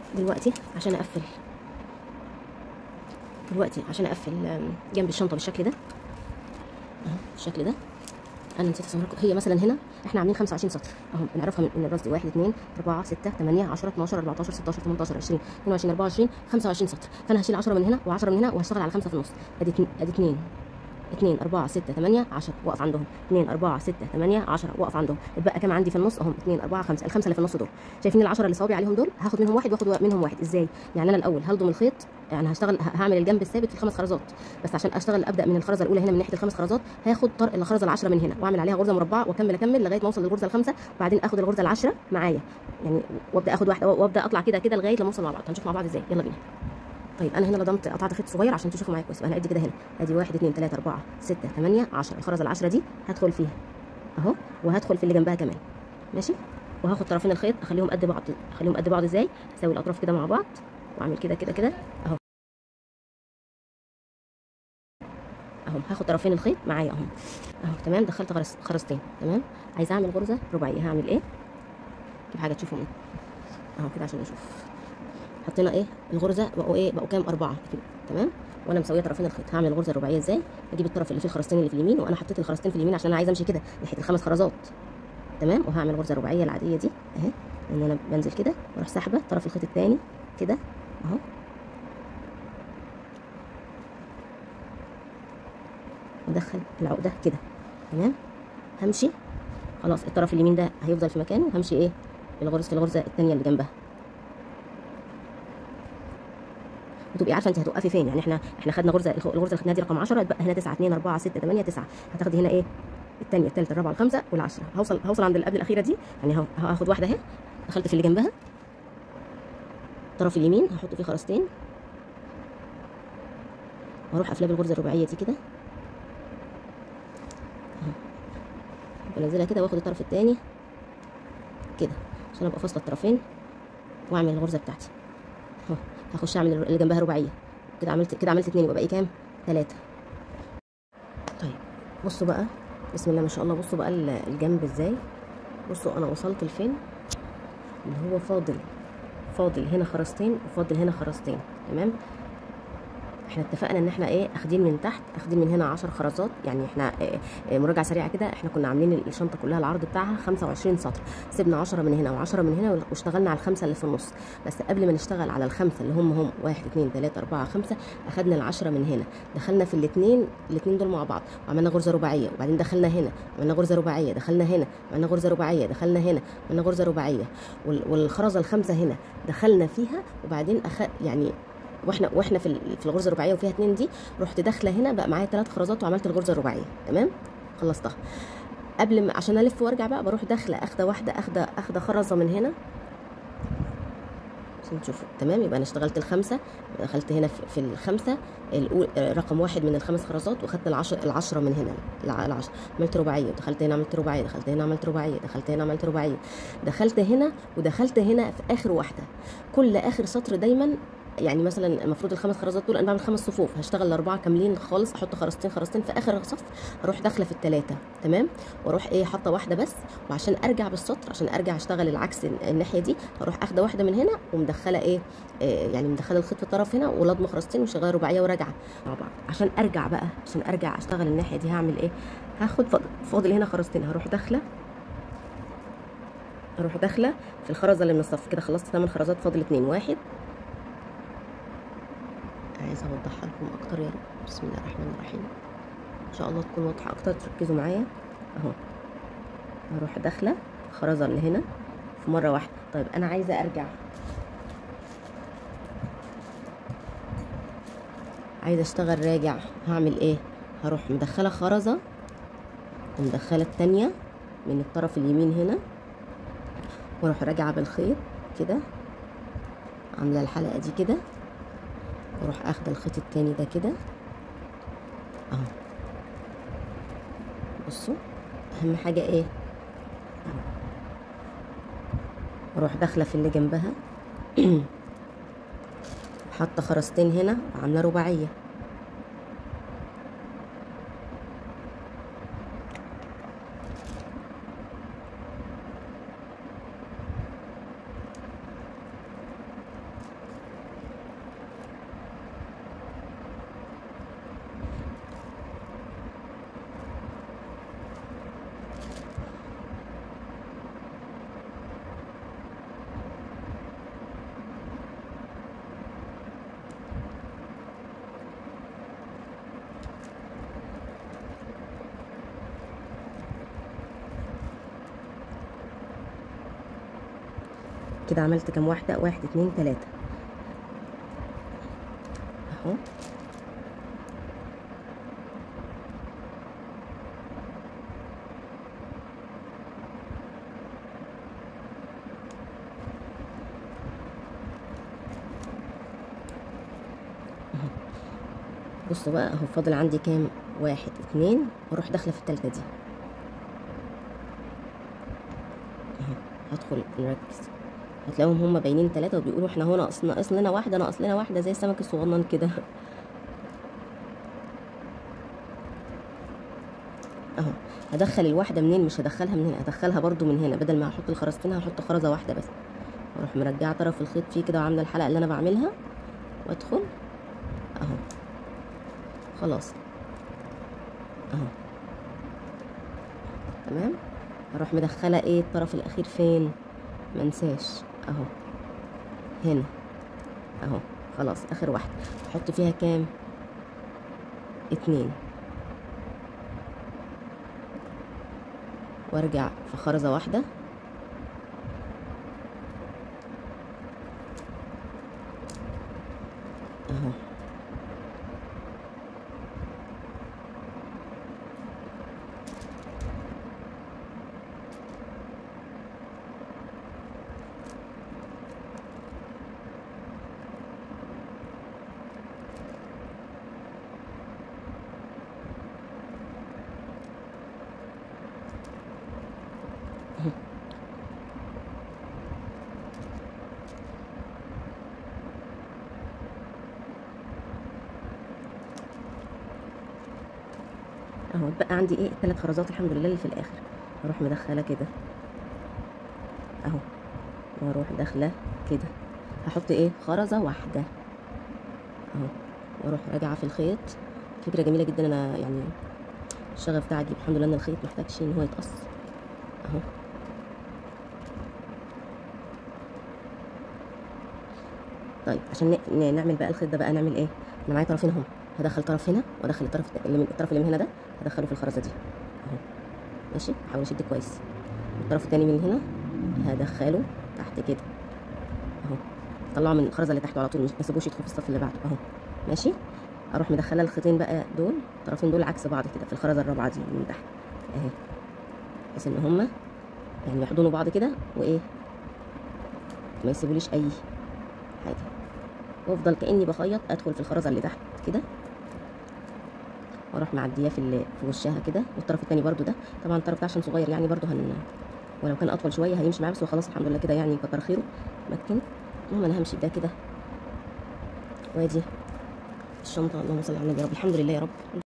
دلوقتي عشان اقفل دلوقتي عشان اقفل آم، جنب الشنطه بالشكل ده اهو بالشكل ده انا نسيت اصور لكم هي مثلا هنا احنا عاملين 25 سطر اهو بنعرفها من من الراس دي 1 2 4 6 8 10 12 14 16 18 20 22 24 25 سطر فانا هشيل 10 من هنا و10 من هنا وهشتغل على 5 في النص ادي اتنين- ادي 2 2 4 6 8 10 واقف عندهم 2 4 6 8 10 واقف عندهم اتبقى كام عندي في النص اهم 2 4 5 الخمسه اللي في النص دول شايفين ال10 اللي صوابي عليهم دول هاخد منهم واحد واخد منهم واحد ازاي يعني انا الاول هلضم الخيط يعني هشتغل ه- هعمل الجنب الثابت في الخمس خرزات بس عشان اشتغل ابدا من الخرزه الاولى هنا من ناحيه الخمس خرزات هاخد طرق الخرزه العشره من هنا واعمل عليها غرزه مربعه واكمل اكمل لغايه ما اوصل للغرزه الخامسه وبعدين اخد الغرزه العشره معايا يعني وابدا اخد واحده وابدا اطلع كده كده لغايه لما اوصل مع بعض هنشوف مع بعض ازاي يلا بينا طيب انا هنا لضمت قطعت خيط صغير عشان تشوفوا معايا كويس انا ادي كده هنا ادي 1 2 3 4 6 8 10 الخرزه العشره دي هدخل فيها اهو وهدخل في اللي جنبها كمان ماشي وهاخد طرفين الخيط اخليهم قد بعض اخليهم قد بعض ازاي اسوي الاطراف كده مع بعض واعمل كده كده كده اهو اهو هاخد طرفين الخيط معايا اهو اهو تمام دخلت خرز خرزتين تمام عايزه اعمل غرزه رباعيه هعمل ايه جيب حاجه تشوفوا منها اهو كده عشان نشوف حطينا ايه الغرزه بقوا ايه بقوا كام اربعه تمام وانا مسويه طرفين الخيط هعمل الغرزه الرباعيه ازاي اجيب الطرف اللي فيه الخرزتين اللي في اليمين وانا حطيت الخرزتين في اليمين عشان انا عايزه امشي كده ناحيه الخمس خرزات تمام وهعمل غرزه رباعيه العاديه دي اهي ان انا بنزل كده واروح ساحبه طرف الخيط الثاني كده اهو وادخل العقده كده تمام همشي خلاص الطرف اليمين ده هيفضل في مكانه همشي ايه بالغرزه في الغرزه الثانيه اللي جنبها وتبقي عارفه انت هتوقفي فين يعني احنا احنا خدنا غرزه الغرزه اللي خدناها دي رقم 10 اتبقى هنا 9 2 4 6 8 9 هتاخدي هنا ايه الثانيه الثالثه الرابعه الخامسه والعشره هوصل هوصل عند اللي قبل الاخيره دي يعني ه- هاخد واحده اهي دخلت في اللي جنبها الطرف اليمين هحط فيه خرزتين واروح قافله بالغرزه الرباعيه دي كده اهو. بنزلها كده واخد الطرف الثاني كده عشان ابقى فاصله الطرفين واعمل الغرزه بتاعتي اهو هخش اعمل اللي جنبها رباعيه كده عملت كده عملت اتنين يبقى باقي كام ثلاثه طيب بصوا بقى بسم الله ما شاء الله بصوا بقى ال- الجنب ازاي بصوا انا وصلت لفين اللي هو فاضل فاضل هنا خرزتين وفاضل هنا خرزتين تمام احنا اتفقنا ان احنا ايه اخدين من تحت اخدين من هنا 10 خرزات يعني احنا اه اه مراجعه سريعه كده احنا كنا عاملين الشنطه كلها العرض بتاعها 25 سطر سيبنا 10 من هنا و10 من هنا واشتغلنا على الخمسه اللي في النص بس قبل ما نشتغل على الخمسه اللي هم هم 1 2 3 4 5 اخدنا العشرة من هنا دخلنا في الاثنين الاثنين دول مع بعض وعملنا غرزه رباعيه وبعدين دخلنا هنا عملنا غرزه رباعيه دخلنا هنا عملنا غرزه رباعيه دخلنا هنا عملنا غرزه رباعيه وال- والخرزه الخامسه هنا دخلنا فيها وبعدين أخ... يعني واحنا واحنا في ال- في الغرزه الرباعيه وفيها اتنين دي رحت داخله هنا بقى معايا ثلاث خرزات وعملت الغرزه الرباعيه تمام خلصتها قبل ما عشان الف وارجع بقى بروح داخله اخده واحده اخده اخده خرزه من هنا عشان تشوفوا تمام يبقى انا اشتغلت الخمسه دخلت هنا في, في الخمسه الأول آه، رقم واحد من الخمس خرزات وخدت العشر العشره من هنا الع- العشر عملت رباعيه ودخلت هنا عملت رباعيه دخلت هنا عملت رباعيه دخلت هنا عملت رباعيه دخلت هنا ودخلت هنا في اخر واحده كل اخر سطر دايما يعني مثلا المفروض الخمس خرزات دول انا بعمل خمس صفوف هشتغل الاربعه كاملين خالص احط خرزتين خرزتين في اخر صف اروح داخله في الثلاثه تمام واروح ايه حاطه واحده بس وعشان ارجع بالسطر عشان ارجع اشتغل العكس الناحيه دي اروح اخده واحده من هنا ومدخله ايه آه يعني مدخله الخيط في الطرف هنا ولضم خرزتين وشغاله رباعيه وراجعه مع بعض عشان ارجع بقى عشان ارجع اشتغل الناحيه دي هعمل ايه هاخد فاضل, فاضل هنا خرزتين هروح داخله اروح داخله في الخرزه اللي من الصف كده خلصت ثمان خرزات فاضل اتنين واحد عايزه اوضحها لكم اكتر يا رب بسم الله الرحمن الرحيم ان شاء الله تكون واضحه اكتر تركزوا معايا اهو هروح داخله الخرزه اللي هنا في مره واحده طيب انا عايزه ارجع عايزه اشتغل راجع هعمل ايه هروح مدخله خرزه ومدخله التانية من الطرف اليمين هنا واروح راجعه بالخيط كده عامله الحلقه دي كده واروح اخده الخيط التاني ده كده اهو بصوا اهم حاجه ايه اهو اروح داخله في اللي جنبها حاطه خرزتين هنا وعامله رباعيه كده عملت كام واحده واحد اتنين تلاته اهو بصوا بقى اهو فاضل عندي كام واحد اتنين واروح داخله في التالتة دي اهو هدخل نركز هتلاقيهم هما باينين تلاتة وبيقولوا احنا هنا ناقص ناقص لنا واحدة ناقص لنا واحدة زي السمك الصغنن كده اهو هدخل الواحدة منين مش هدخلها من هنا هدخلها برضو من هنا بدل ما احط الخرزتين هحط خرزة واحدة بس واروح مرجعة طرف الخيط فيه كده وعاملة الحلقة اللي انا بعملها وادخل اهو خلاص اهو تمام اروح مدخله ايه الطرف الاخير فين منساش اهو هنا اهو خلاص اخر واحده احط فيها كام اتنين وارجع في خرزه واحده اهو اهو بقى عندي ايه الثلاث خرزات الحمد لله اللي في الاخر اروح مدخله كده اهو واروح داخله كده هحط ايه خرزه واحده اهو واروح راجعه في الخيط فكره جميله جدا انا يعني الشغف ده عجيب الحمد لله ان الخيط محتاجش ان هو يتقص اهو طيب عشان ن- ن- نعمل بقى الخيط ده بقى نعمل ايه انا معايا طرفين هم هدخل طرف هنا وادخل الطرف اللي من الطرف اللي من هنا ده هدخله في الخرزه دي اهو ماشي حاول اشد كويس الطرف التاني من هنا هدخله تحت كده اهو طلعه من الخرزه اللي تحته على طول مش ما اسيبوش يدخل في الصف اللي بعده اهو ماشي اروح مدخله الخيطين بقى دول الطرفين دول عكس بعض كده في الخرزه الرابعه دي من تحت اهي بحيث ان هما يعني يحضنوا بعض كده وايه ما يسيبوليش اي حاجه وافضل كاني بخيط ادخل في الخرزه اللي تحت كده واروح معديه في ال- في وشها كده والطرف التاني برضو ده طبعا الطرف ده عشان صغير يعني برضو هن ولو كان اطول شويه هيمشي معاه بس هو خلاص الحمد لله كده يعني كتر خيره مكن المهم انا همشي ده كده وادي الشنطه اللهم صل على النبي يا رب الحمد لله يا رب